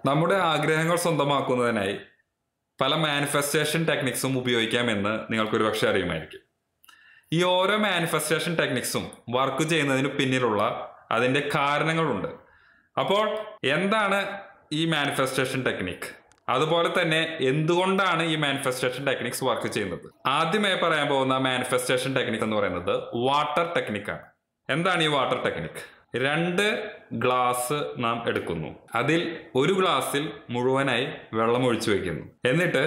നമ്മുടെ ആഗ്രഹങ്ങൾ സ്വന്തമാക്കുന്നതിനായി പല മാനിഫെസ്റ്റേഷൻ ടെക്നിക്സും ഉപയോഗിക്കാമെന്ന് നിങ്ങൾക്കൊരു പക്ഷേ അറിയുമായിരിക്കും ഈ ഓരോ മാനിഫെസ്റ്റേഷൻ ടെക്നിക്സും വർക്ക് ചെയ്യുന്നതിന് പിന്നിലുള്ള അതിൻ്റെ കാരണങ്ങളുണ്ട് അപ്പോൾ എന്താണ് ഈ മാനിഫെസ്റ്റേഷൻ ടെക്നിക് അതുപോലെ തന്നെ എന്തുകൊണ്ടാണ് ഈ മാനിഫെസ്റ്റേഷൻ ടെക്നിക്സ് വർക്ക് ചെയ്യുന്നത് ആദ്യമായി പറയാൻ പോകുന്ന മാനിഫെസ്റ്റേഷൻ ടെക്നിക് എന്ന് പറയുന്നത് വാട്ടർ ടെക്നിക്കാണ് എന്താണ് ഈ വാട്ടർ ടെക്നിക് രണ്ട് ഗ്ലാസ് നാം എടുക്കുന്നു അതിൽ ഒരു ഗ്ലാസ്സിൽ മുഴുവനായി വെള്ളം ഒഴിച്ചു വയ്ക്കുന്നു എന്നിട്ട്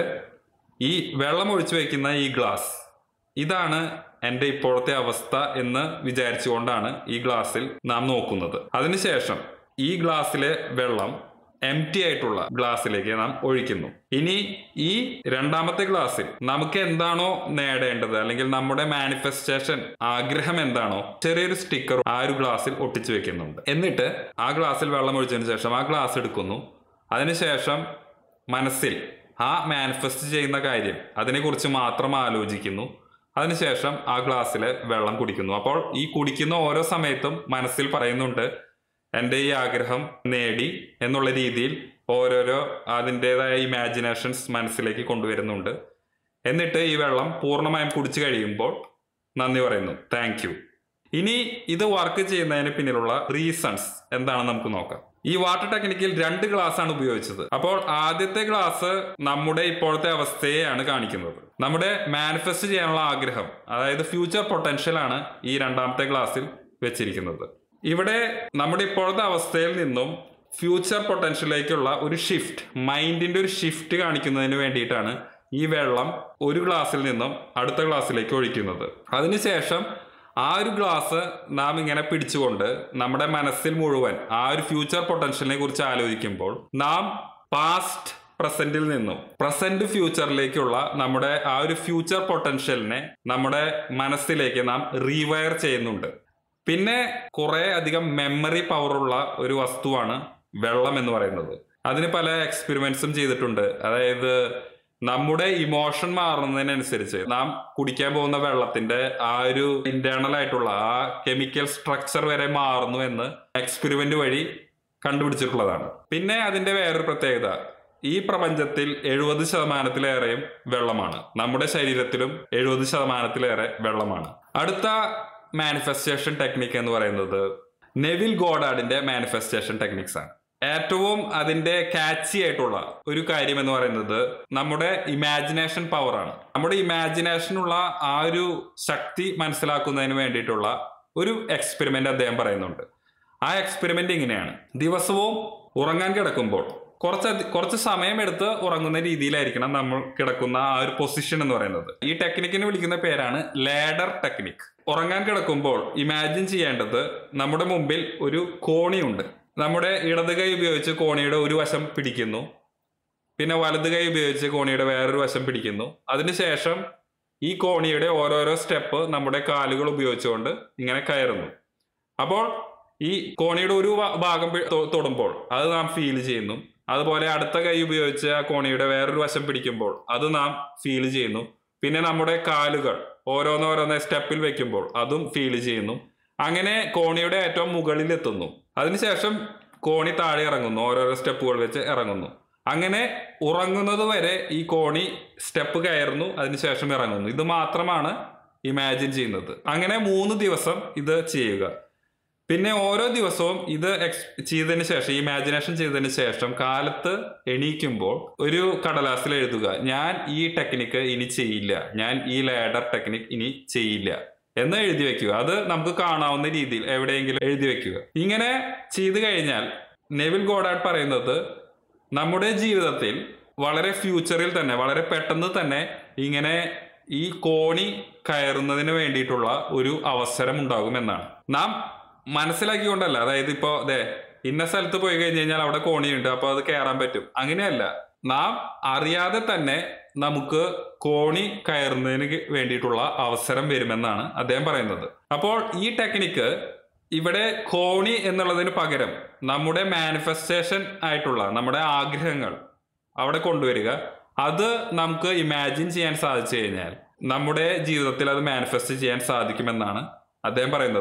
ഈ വെള്ളം ഒഴിച്ചു വയ്ക്കുന്ന ഈ ഗ്ലാസ് ഇതാണ് എൻ്റെ ഇപ്പോഴത്തെ അവസ്ഥ എന്ന് വിചാരിച്ചുകൊണ്ടാണ് ഈ ഗ്ലാസ്സിൽ നാം നോക്കുന്നത് അതിനുശേഷം ഈ ഗ്ലാസ്സിലെ വെള്ളം എം ടി ആയിട്ടുള്ള ഗ്ലാസ്സിലേക്ക് നാം ഒഴിക്കുന്നു ഇനി ഈ രണ്ടാമത്തെ ഗ്ലാസ്സിൽ നമുക്ക് എന്താണോ നേടേണ്ടത് അല്ലെങ്കിൽ നമ്മുടെ മാനിഫെസ്റ്റേഷൻ ആഗ്രഹം എന്താണോ ചെറിയൊരു സ്റ്റിക്കർ ആ ഒരു ഗ്ലാസ്സിൽ ഒട്ടിച്ചു വെക്കുന്നുണ്ട് എന്നിട്ട് ആ ഗ്ലാസ്സിൽ വെള്ളം ഒഴിച്ചതിന് ശേഷം ആ ഗ്ലാസ് എടുക്കുന്നു അതിനുശേഷം മനസ്സിൽ ആ മാനിഫെസ്റ്റ് ചെയ്യുന്ന കാര്യം അതിനെക്കുറിച്ച് മാത്രം ആലോചിക്കുന്നു അതിനുശേഷം ആ ഗ്ലാസ്സിലെ വെള്ളം കുടിക്കുന്നു അപ്പോൾ ഈ കുടിക്കുന്ന ഓരോ സമയത്തും മനസ്സിൽ പറയുന്നുണ്ട് എൻ്റെ ഈ ആഗ്രഹം നേടി എന്നുള്ള രീതിയിൽ ഓരോരോ അതിൻ്റെതായ ഇമാജിനേഷൻസ് മനസ്സിലേക്ക് കൊണ്ടുവരുന്നുണ്ട് എന്നിട്ട് ഈ വെള്ളം പൂർണ്ണമായും കുടിച്ചു കഴിയുമ്പോൾ നന്ദി പറയുന്നു താങ്ക് യു ഇനി ഇത് വർക്ക് ചെയ്യുന്നതിന് പിന്നിലുള്ള റീസൺസ് എന്താണെന്ന് നമുക്ക് നോക്കാം ഈ വാട്ടർ ടെക്നിക്കിൽ രണ്ട് ഗ്ലാസ് ആണ് ഉപയോഗിച്ചത് അപ്പോൾ ആദ്യത്തെ ഗ്ലാസ് നമ്മുടെ ഇപ്പോഴത്തെ അവസ്ഥയെയാണ് കാണിക്കുന്നത് നമ്മുടെ മാനിഫെസ്റ്റ് ചെയ്യാനുള്ള ആഗ്രഹം അതായത് ഫ്യൂച്ചർ പൊട്ടൻഷ്യൽ ആണ് ഈ രണ്ടാമത്തെ ഗ്ലാസ്സിൽ വെച്ചിരിക്കുന്നത് ഇവിടെ നമ്മുടെ ഇപ്പോഴത്തെ അവസ്ഥയിൽ നിന്നും ഫ്യൂച്ചർ പൊട്ടൻഷ്യലിലേക്കുള്ള ഒരു ഷിഫ്റ്റ് മൈൻഡിന്റെ ഒരു ഷിഫ്റ്റ് കാണിക്കുന്നതിന് വേണ്ടിയിട്ടാണ് ഈ വെള്ളം ഒരു ഗ്ലാസ്സിൽ നിന്നും അടുത്ത ഗ്ലാസ്സിലേക്ക് ഒഴിക്കുന്നത് അതിനുശേഷം ആ ഒരു ഗ്ലാസ് നാം ഇങ്ങനെ പിടിച്ചുകൊണ്ട് നമ്മുടെ മനസ്സിൽ മുഴുവൻ ആ ഒരു ഫ്യൂച്ചർ പൊട്ടൻഷ്യലിനെ കുറിച്ച് ആലോചിക്കുമ്പോൾ നാം പാസ്റ്റ് പ്രസന്റിൽ നിന്നും പ്രസന്റ് ഫ്യൂച്ചറിലേക്കുള്ള നമ്മുടെ ആ ഒരു ഫ്യൂച്ചർ പൊട്ടൻഷ്യലിനെ നമ്മുടെ മനസ്സിലേക്ക് നാം റീവയർ ചെയ്യുന്നുണ്ട് പിന്നെ കുറെ അധികം മെമ്മറി പവറുള്ള ഒരു വസ്തുവാണ് വെള്ളം എന്ന് പറയുന്നത് അതിന് പല എക്സ്പെരിമെന്റ്സും ചെയ്തിട്ടുണ്ട് അതായത് നമ്മുടെ ഇമോഷൻ മാറുന്നതിനനുസരിച്ച് നാം കുടിക്കാൻ പോകുന്ന വെള്ളത്തിന്റെ ആ ഒരു ഇന്റേണൽ ആയിട്ടുള്ള ആ കെമിക്കൽ സ്ട്രക്ചർ വരെ മാറുന്നു എന്ന് എക്സ്പെരിമെന്റ് വഴി കണ്ടുപിടിച്ചിട്ടുള്ളതാണ് പിന്നെ അതിന്റെ വേറൊരു പ്രത്യേകത ഈ പ്രപഞ്ചത്തിൽ എഴുപത് ശതമാനത്തിലേറെയും വെള്ളമാണ് നമ്മുടെ ശരീരത്തിലും എഴുപത് ശതമാനത്തിലേറെ വെള്ളമാണ് അടുത്ത മാനിഫെസ്റ്റേഷൻ ടെക്നിക്ക് എന്ന് പറയുന്നത് നെവിൽ ഗോഡാഡിന്റെ മാനിഫെസ്റ്റേഷൻ ടെക്നിക്സ് ആണ് ഏറ്റവും അതിന്റെ കാച്ചി ആയിട്ടുള്ള ഒരു കാര്യം എന്ന് പറയുന്നത് നമ്മുടെ ഇമാജിനേഷൻ പവറാണ് നമ്മുടെ ഇമാജിനേഷനുള്ള ആ ഒരു ശക്തി മനസ്സിലാക്കുന്നതിന് വേണ്ടിയിട്ടുള്ള ഒരു എക്സ്പെരിമെന്റ് അദ്ദേഹം പറയുന്നുണ്ട് ആ എക്സ്പെരിമെന്റ് ഇങ്ങനെയാണ് ദിവസവും ഉറങ്ങാൻ കിടക്കുമ്പോൾ കുറച്ച് കുറച്ച് സമയമെടുത്ത് ഉറങ്ങുന്ന രീതിയിലായിരിക്കണം നമ്മൾ കിടക്കുന്ന ആ ഒരു പൊസിഷൻ എന്ന് പറയുന്നത് ഈ ടെക്നിക്കിന് വിളിക്കുന്ന പേരാണ് ലേഡർ ടെക്നിക് ഉറങ്ങാൻ കിടക്കുമ്പോൾ ഇമാജിൻ ചെയ്യേണ്ടത് നമ്മുടെ മുമ്പിൽ ഒരു കോണിയുണ്ട് നമ്മുടെ ഇടത് കൈ ഉപയോഗിച്ച് കോണിയുടെ ഒരു വശം പിടിക്കുന്നു പിന്നെ വലത് കൈ ഉപയോഗിച്ച് കോണിയുടെ വേറൊരു വശം പിടിക്കുന്നു അതിനുശേഷം ഈ കോണിയുടെ ഓരോരോ സ്റ്റെപ്പ് നമ്മുടെ കാലുകൾ ഉപയോഗിച്ചുകൊണ്ട് ഇങ്ങനെ കയറുന്നു അപ്പോൾ ഈ കോണിയുടെ ഒരു ഭാഗം തൊടുമ്പോൾ അത് നാം ഫീൽ ചെയ്യുന്നു അതുപോലെ അടുത്ത കൈ ഉപയോഗിച്ച് ആ കോണിയുടെ വേറൊരു വശം പിടിക്കുമ്പോൾ അത് നാം ഫീൽ ചെയ്യുന്നു പിന്നെ നമ്മുടെ കാലുകൾ ഓരോന്നോരോന്ന് സ്റ്റെപ്പിൽ വെക്കുമ്പോൾ അതും ഫീൽ ചെയ്യുന്നു അങ്ങനെ കോണിയുടെ ഏറ്റവും മുകളിൽ എത്തുന്നു അതിനുശേഷം കോണി താഴെ ഇറങ്ങുന്നു ഓരോരോ സ്റ്റെപ്പുകൾ വെച്ച് ഇറങ്ങുന്നു അങ്ങനെ ഉറങ്ങുന്നത് വരെ ഈ കോണി സ്റ്റെപ്പ് കയറുന്നു അതിനുശേഷം ഇറങ്ങുന്നു ഇത് മാത്രമാണ് ഇമാജിൻ ചെയ്യുന്നത് അങ്ങനെ മൂന്ന് ദിവസം ഇത് ചെയ്യുക പിന്നെ ഓരോ ദിവസവും ഇത് എക്സ് ചെയ്തതിന് ശേഷം ഇമാജിനേഷൻ ചെയ്തതിന് ശേഷം കാലത്ത് എണീക്കുമ്പോൾ ഒരു കടലാസിൽ എഴുതുക ഞാൻ ഈ ടെക്നിക്ക് ഇനി ചെയ്യില്ല ഞാൻ ഈ ലേഡർ ടെക്നിക് ഇനി ചെയ്യില്ല എന്ന് എഴുതി വെക്കുക അത് നമുക്ക് കാണാവുന്ന രീതിയിൽ എവിടെയെങ്കിലും എഴുതി വെക്കുക ഇങ്ങനെ ചെയ്തു കഴിഞ്ഞാൽ നെവിൽ ഗോഡാഡ് പറയുന്നത് നമ്മുടെ ജീവിതത്തിൽ വളരെ ഫ്യൂച്ചറിൽ തന്നെ വളരെ പെട്ടെന്ന് തന്നെ ഇങ്ങനെ ഈ കോണി കയറുന്നതിന് വേണ്ടിയിട്ടുള്ള ഒരു അവസരം ഉണ്ടാകുമെന്നാണ് നാം മനസ്സിലാക്കിക്കൊണ്ടല്ല അതായത് ഇപ്പോ അതെ ഇന്ന സ്ഥലത്ത് പോയി കഴിഞ്ഞ് കഴിഞ്ഞാൽ അവിടെ കോണിയുണ്ട് അപ്പൊ അത് കയറാൻ പറ്റും അങ്ങനെയല്ല നാം അറിയാതെ തന്നെ നമുക്ക് കോണി കയറുന്നതിന് വേണ്ടിയിട്ടുള്ള അവസരം വരുമെന്നാണ് അദ്ദേഹം പറയുന്നത് അപ്പോൾ ഈ ടെക്നിക്ക് ഇവിടെ കോണി എന്നുള്ളതിന് പകരം നമ്മുടെ മാനിഫെസ്റ്റേഷൻ ആയിട്ടുള്ള നമ്മുടെ ആഗ്രഹങ്ങൾ അവിടെ കൊണ്ടുവരിക അത് നമുക്ക് ഇമാജിൻ ചെയ്യാൻ സാധിച്ചു കഴിഞ്ഞാൽ നമ്മുടെ ജീവിതത്തിൽ അത് മാനിഫെസ്റ്റ് ചെയ്യാൻ സാധിക്കുമെന്നാണ് അദ്ദേഹം പറയുന്നത്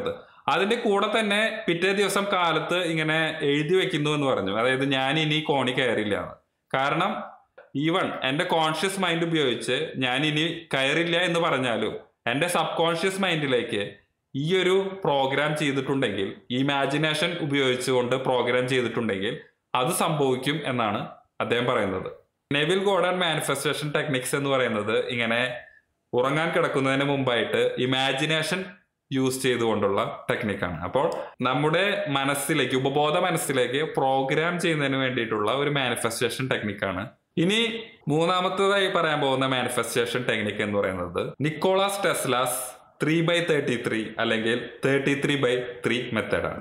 അതിന്റെ കൂടെ തന്നെ പിറ്റേ ദിവസം കാലത്ത് ഇങ്ങനെ എഴുതി വെക്കുന്നു എന്ന് പറഞ്ഞു അതായത് ഞാൻ ഇനി കോണി കയറില്ല എന്ന് കാരണം ഈവൺ എന്റെ കോൺഷ്യസ് മൈൻഡ് ഉപയോഗിച്ച് ഞാൻ ഇനി കയറില്ല എന്ന് പറഞ്ഞാലും എന്റെ സബ് കോൺഷ്യസ് മൈൻഡിലേക്ക് ഈ ഒരു പ്രോഗ്രാം ചെയ്തിട്ടുണ്ടെങ്കിൽ ഇമാജിനേഷൻ ഉപയോഗിച്ചുകൊണ്ട് പ്രോഗ്രാം ചെയ്തിട്ടുണ്ടെങ്കിൽ അത് സംഭവിക്കും എന്നാണ് അദ്ദേഹം പറയുന്നത് നെവിൽ ഗോഡൻ മാനിഫെസ്റ്റേഷൻ ടെക്നിക്സ് എന്ന് പറയുന്നത് ഇങ്ങനെ ഉറങ്ങാൻ കിടക്കുന്നതിന് മുമ്പായിട്ട് ഇമാജിനേഷൻ യൂസ് ചെയ്തുകൊണ്ടുള്ള ടെക്നിക്കാണ് അപ്പോൾ നമ്മുടെ മനസ്സിലേക്ക് ഉപബോധ മനസ്സിലേക്ക് പ്രോഗ്രാം ചെയ്യുന്നതിന് വേണ്ടിയിട്ടുള്ള ഒരു മാനിഫെസ്റ്റേഷൻ ടെക്നിക്കാണ് ഇനി മൂന്നാമത്തേതായി പറയാൻ പോകുന്ന മാനിഫെസ്റ്റേഷൻ ടെക്നിക്ക് എന്ന് പറയുന്നത് Nicholas Tesla's three by thirty three അല്ലെങ്കിൽ തേർട്ടി ത്രീ ബൈ ത്രീ മെത്തേഡാണ്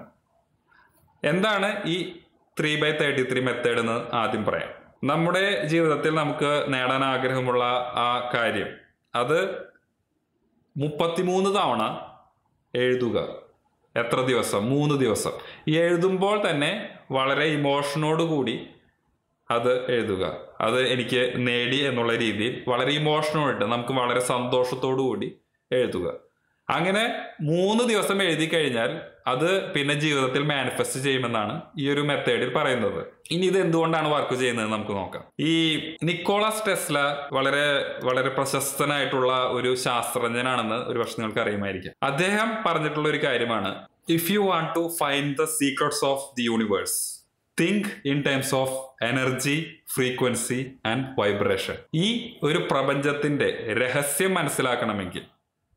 എന്താണ് ഈ three by thirty three method എന്ന് ആദ്യം പറയാം നമ്മുടെ ജീവിതത്തിൽ നമുക്ക് നേടാൻ ആഗ്രഹമുള്ള ആ കാര്യം അത് മുപ്പത്തിമൂന്ന് തവണ എഴുതുക എത്ര ദിവസം മൂന്ന് ദിവസം ഈ എഴുതുമ്പോൾ തന്നെ വളരെ ഇമോഷനോട് കൂടി അത് എഴുതുക അത് എനിക്ക് നേടി എന്നുള്ള രീതിയിൽ വളരെ ഇമോഷനോട്ട് നമുക്ക് വളരെ സന്തോഷത്തോടു കൂടി എഴുതുക അങ്ങനെ മൂന്ന് ദിവസം എഴുതി കഴിഞ്ഞാൽ അത് പിന്നെ ജീവിതത്തിൽ മാനിഫെസ്റ്റ് ചെയ്യുമെന്നാണ് ഈ ഒരു മെത്തേഡിൽ പറയുന്നത് ഇനി ഇത് എന്തുകൊണ്ടാണ് വർക്ക് ചെയ്യുന്നത് നമുക്ക് നോക്കാം ഈ നിക്കോളാസ് ടെസ്ല വളരെ വളരെ പ്രശസ്തനായിട്ടുള്ള ഒരു ശാസ്ത്രജ്ഞനാണെന്ന് ഒരു പക്ഷെ നിങ്ങൾക്ക് അറിയുമായിരിക്കും അദ്ദേഹം പറഞ്ഞിട്ടുള്ള ഒരു കാര്യമാണ് if you want to find the secrets of the universe think in terms of energy frequency and vibration ഈ ഒരു പ്രപഞ്ചത്തിന്റെ രഹസ്യം മനസ്സിലാക്കണമെങ്കിൽ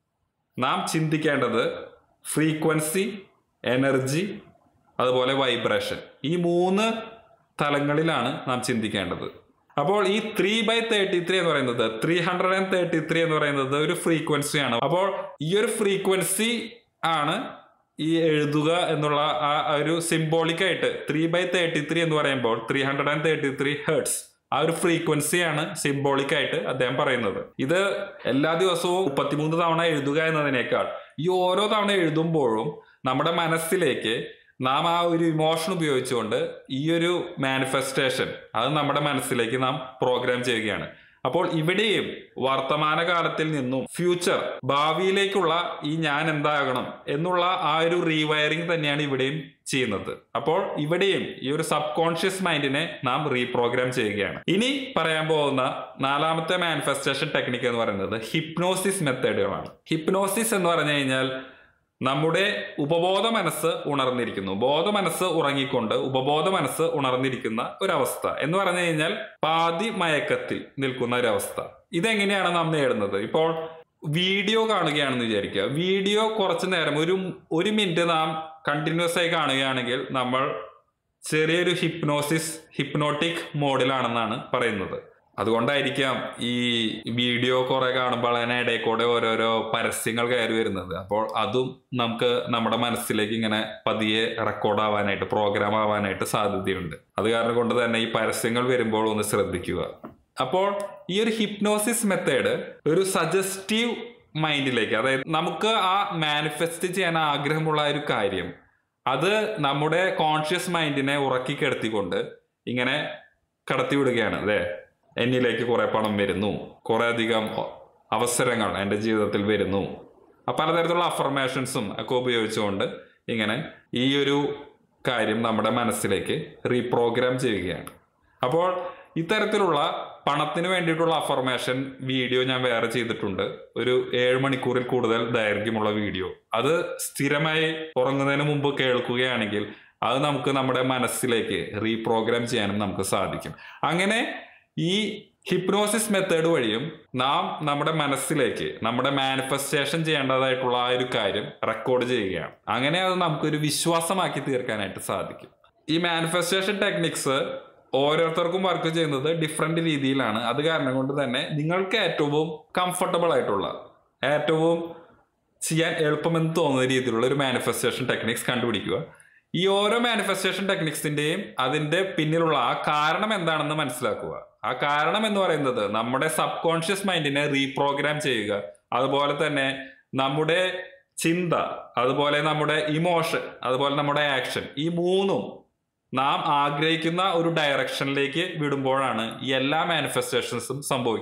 നാം ചിന്തിക്കേണ്ടത് ഫ്രീക്വൻസി എനർജി അതുപോലെ വൈബ്രേഷൻ ഈ മൂന്ന് തലങ്ങളിലാണ് നാം ചിന്തിക്കേണ്ടത് അപ്പോൾ ഈ ത്രീ ബൈ തേർട്ടി ത്രീ എന്ന് പറയുന്നത് three hundred and thirty three എന്ന് പറയുന്നത് ഒരു ഫ്രീക്വൻസിയാണ് അപ്പോൾ ഈ ഒരു ഫ്രീക്വൻസി ആണ് ഈ എഴുതുക എന്നുള്ള ആ ഒരു സിംബോളിക് ആയിട്ട് ത്രീ ബൈ തേർട്ടി ത്രീ എന്ന് പറയുമ്പോൾ three hundred and thirty three hertz ആ ഒരു ഫ്രീക്വൻസിയാണ് സിംബോളിക് ആയിട്ട് അദ്ദേഹം പറയുന്നത് ഇത് എല്ലാ ദിവസവും മുപ്പത്തിമൂന്ന് തവണ എഴുതുക എന്നതിനേക്കാൾ ഈ ഓരോ തവണ എഴുതുമ്പോഴും നമ്മുടെ മനസ്സിലേക്ക് നാം ആ ഒരു ഇമോഷൻ ഉപയോഗിച്ചുകൊണ്ട് ഈ ഒരു മാനിഫെസ്റ്റേഷൻ അത് നമ്മുടെ മനസ്സിലേക്ക് നാം പ്രോഗ്രാം ചെയ്യുകയാണ് അപ്പോൾ ഇവിടെയും വർത്തമാനകാലത്തിൽ നിന്നും ഫ്യൂച്ചർ ഭാവിയിലേക്കുള്ള ഈ ഞാൻ എന്താകണം എന്നുള്ള ആ ഒരു റീവയറിംഗ് തന്നെയാണ് ഇവിടെയും ചെയ്യുന്നത് അപ്പോൾ ഇവിടെയും ഈ ഒരു സബ് കോൺഷ്യസ് മൈൻഡിനെ നാം റീപ്രോഗ്രാം ചെയ്യുകയാണ് ഇനി പറയാൻ പോകുന്ന നാലാമത്തെ മാനിഫെസ്റ്റേഷൻ ടെക്നിക്ക് എന്ന് പറയുന്നത് ഹിപ്നോസിസ് മെത്തേഡുകളാണ് ഹിപ്നോസിസ് എന്ന് പറഞ്ഞു കഴിഞ്ഞാൽ നമ്മുടെ ഉപബോധ മനസ്സ് ഉണർന്നിരിക്കുന്നു ബോധ മനസ്സ് ഉറങ്ങിക്കൊണ്ട് ഉപബോധ മനസ്സ് ഉണർന്നിരിക്കുന്ന ഒരവസ്ഥ എന്ന് പറഞ്ഞു കഴിഞ്ഞാൽ പാതി മയക്കത്തിൽ നിൽക്കുന്ന ഒരവസ്ഥ ഇതെങ്ങനെയാണ് നാം നേടുന്നത് ഇപ്പോൾ വീഡിയോ കാണുകയാണെന്ന് വിചാരിക്കുക വീഡിയോ കുറച്ചു നേരം ഒരു ഒരു മിനിറ്റ് നാം കണ്ടിന്യൂസ് ആയി കാണുകയാണെങ്കിൽ നമ്മൾ ചെറിയൊരു ഹിപ്നോസിസ് ഹിപ്നോട്ടിക് മോഡിലാണെന്നാണ് പറയുന്നത് അതുകൊണ്ടായിരിക്കാം ഈ വീഡിയോ കുറെ കാണുമ്പോൾ അതിനെ ഇടയിൽ കൂടെ ഓരോരോ പരസ്യങ്ങൾ കയറി വരുന്നത് അപ്പോൾ അതും നമുക്ക് നമ്മുടെ മനസ്സിലേക്ക് ഇങ്ങനെ പതിയെ റെക്കോർഡ് ആവാനായിട്ട് പ്രോഗ്രാം ആവാനായിട്ട് സാധ്യതയുണ്ട് അത് കാരണം കൊണ്ട് തന്നെ ഈ പരസ്യങ്ങൾ വരുമ്പോൾ ഒന്ന് ശ്രദ്ധിക്കുക അപ്പോൾ ഈ ഒരു ഹിപ്നോസിസ് മെത്തേഡ് ഒരു സജസ്റ്റീവ് മൈൻഡിലേക്ക് അതായത് നമുക്ക് ആ മാനിഫെസ്റ്റ് ചെയ്യാൻ ആഗ്രഹമുള്ള ഒരു കാര്യം അത് നമ്മുടെ കോൺഷ്യസ് മൈൻഡിനെ ഉറക്കി കിടത്തിക്കൊണ്ട് ഇങ്ങനെ കടത്തിവിടുകയാണ് അല്ലേ എന്നിലേക്ക് കുറെ പണം വരുന്നു കുറെ അധികം അവസരങ്ങൾ എൻ്റെ ജീവിതത്തിൽ വരുന്നു പലതരത്തിലുള്ള അഫർമേഷൻസും ഒക്കെ ഉപയോഗിച്ചുകൊണ്ട് ഇങ്ങനെ ഈ ഒരു കാര്യം നമ്മുടെ മനസ്സിലേക്ക് റീപ്രോഗ്രാം ചെയ്യുകയാണ് അപ്പോൾ ഇത്തരത്തിലുള്ള പണത്തിന് വേണ്ടിയിട്ടുള്ള അഫർമേഷൻ വീഡിയോ ഞാൻ വേറെ ചെയ്തിട്ടുണ്ട് ഒരു ഏഴ് മണിക്കൂറിൽ കൂടുതൽ ദൈർഘ്യമുള്ള വീഡിയോ അത് സ്ഥിരമായി ഉറങ്ങുന്നതിന് മുമ്പ് കേൾക്കുകയാണെങ്കിൽ അത് നമുക്ക് നമ്മുടെ മനസ്സിലേക്ക് റീപ്രോഗ്രാം ചെയ്യാനും നമുക്ക് സാധിക്കും അങ്ങനെ ഈ ഹിപ്നോസിസ് മെത്തേഡ് വഴിയും നാം നമ്മുടെ മനസ്സിലേക്ക് നമ്മുടെ മാനിഫെസ്റ്റേഷൻ ചെയ്യേണ്ടതായിട്ടുള്ള ആ ഒരു കാര്യം റെക്കോർഡ് ചെയ്യുകയാണ് അങ്ങനെ അത് നമുക്കൊരു വിശ്വാസമാക്കി തീർക്കാനായിട്ട് സാധിക്കും ഈ മാനിഫെസ്റ്റേഷൻ ടെക്നിക്സ് ഓരോരുത്തർക്കും വർക്ക് ചെയ്യുന്നത് ഡിഫറെന്റ് രീതിയിലാണ് അത് കാരണം കൊണ്ട് തന്നെ നിങ്ങൾക്ക് ഏറ്റവും കംഫർട്ടബിൾ ആയിട്ടുള്ള ഏറ്റവും ചെയ്യാൻ എളുപ്പമെന്ന് തോന്നുന്ന രീതിയിലുള്ള ഒരു മാനിഫെസ്റ്റേഷൻ ടെക്നിക്സ് കണ്ടുപിടിക്കുക ഈ ഓരോ മാനിഫെസ്റ്റേഷൻ ടെക്നിക്സിന്റെയും അതിന്റെ പിന്നിലുള്ള ആ കാരണം എന്താണെന്ന് മനസ്സിലാക്കുക ആ കാരണം എന്ന് പറയുന്നത് നമ്മുടെ സബ് കോൺഷ്യസ് മൈൻഡിനെ റീപ്രോഗ്രാം ചെയ്യുക അതുപോലെ തന്നെ നമ്മുടെ ചിന്ത അതുപോലെ നമ്മുടെ ഇമോഷൻ അതുപോലെ നമ്മുടെ ആക്ഷൻ ഈ മൂന്നും നാം ആഗ്രഹിക്കുന്ന ഒരു ഡയറക്ഷനിലേക്ക് വിടുമ്പോഴാണ് ഈ എല്ലാ മാനിഫെസ്റ്റേഷൻസും സംഭവിക്കുന്നത്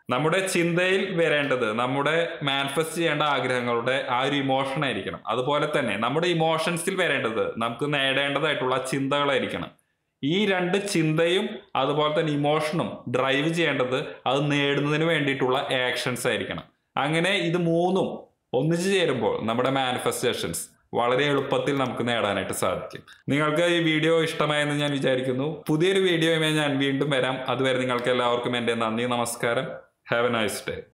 നമ്മുടെ ചിന്തയിൽ വരേണ്ടത് നമ്മുടെ മാനിഫെസ്റ്റ് ചെയ്യേണ്ട ആഗ്രഹങ്ങളുടെ ആ ഒരു ഇമോഷൻ ആയിരിക്കണം അതുപോലെ തന്നെ നമ്മുടെ ഇമോഷൻസിൽ വരേണ്ടത് നമുക്ക് നേടേണ്ടതായിട്ടുള്ള ചിന്തകളായിരിക്കണം ഈ രണ്ട് ചിന്തയും അതുപോലെ തന്നെ ഇമോഷനും ഡ്രൈവ് ചെയ്യേണ്ടത് അത് നേടുന്നതിന് വേണ്ടിയിട്ടുള്ള ആക്ഷൻസ് ആയിരിക്കണം അങ്ങനെ ഇത് മൂന്നും ഒന്നിച്ചു ചേരുമ്പോൾ നമ്മുടെ മാനിഫെസ്റ്റേഷൻസ് വളരെ എളുപ്പത്തിൽ നമുക്ക് നേടാനായിട്ട് സാധിക്കും നിങ്ങൾക്ക് ഈ വീഡിയോ ഇഷ്ടമായെന്ന് ഞാൻ വിചാരിക്കുന്നു പുതിയൊരു വീഡിയോയുമായി ഞാൻ വീണ്ടും വരാം അതുവരെ നിങ്ങൾക്ക് എല്ലാവർക്കും എൻ്റെ നന്ദി നമസ്കാരം ഹാവ് എ നൈസ് ഡേ